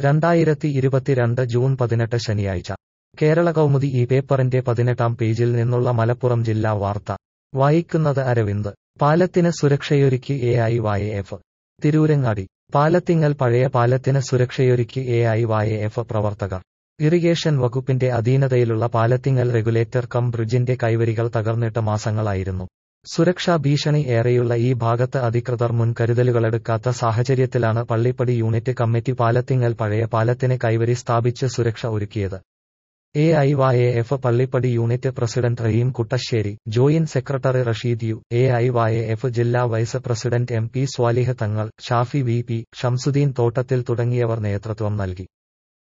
രണ്ടായിരത്തി ഇരുപത്തിരണ്ട് ജൂൺ പതിനെട്ട് ശനിയാഴ്ച കേരള കൗമുദി ഈ പേപ്പറിന്റെ പതിനെട്ടാം പേജിൽ നിന്നുള്ള മലപ്പുറം ജില്ലാ വാർത്ത വായിക്കുന്നത് അരവിന്ദ് പാലത്തിന് സുരക്ഷയൊരുക്കി A I Y F Tirurangadi Palathingal പഴയ പാലത്തിന് സുരക്ഷയൊരുക്കി എ ഐ വായ എഫ് പ്രവർത്തകർ ഇറിഗേഷൻ വകുപ്പിന്റെ അധീനതയിലുള്ള പാലത്തിങ്ങൽ റെഗുലേറ്റർ കം ബ്രിഡ്ജിന്റെ കൈവരികൾ തകർന്നിട്ട് മാസങ്ങളായിരുന്നു സുരക്ഷാ ഭീഷണി ഏറെയുള്ള ഈ ഭാഗത്ത് അധികൃതർ മുൻകരുതലുകളെടുക്കാത്ത സാഹചര്യത്തിലാണ് പള്ളിപ്പടി യൂണിറ്റ് കമ്മിറ്റി പാലത്തിങ്ങൽ പഴയ പാലത്തിന് കൈവരി സ്ഥാപിച്ച് സുരക്ഷ ഒരുക്കിയത് A I Y F Pallippadi unit president Rahim Kuttassery joint secretary Rasheed U A I Y F ജില്ലാ vice president M P Swalih Thangal Shafi V P Shamsuddin തോട്ടത്തിൽ തുടങ്ങിയവർ നേതൃത്വം നൽകി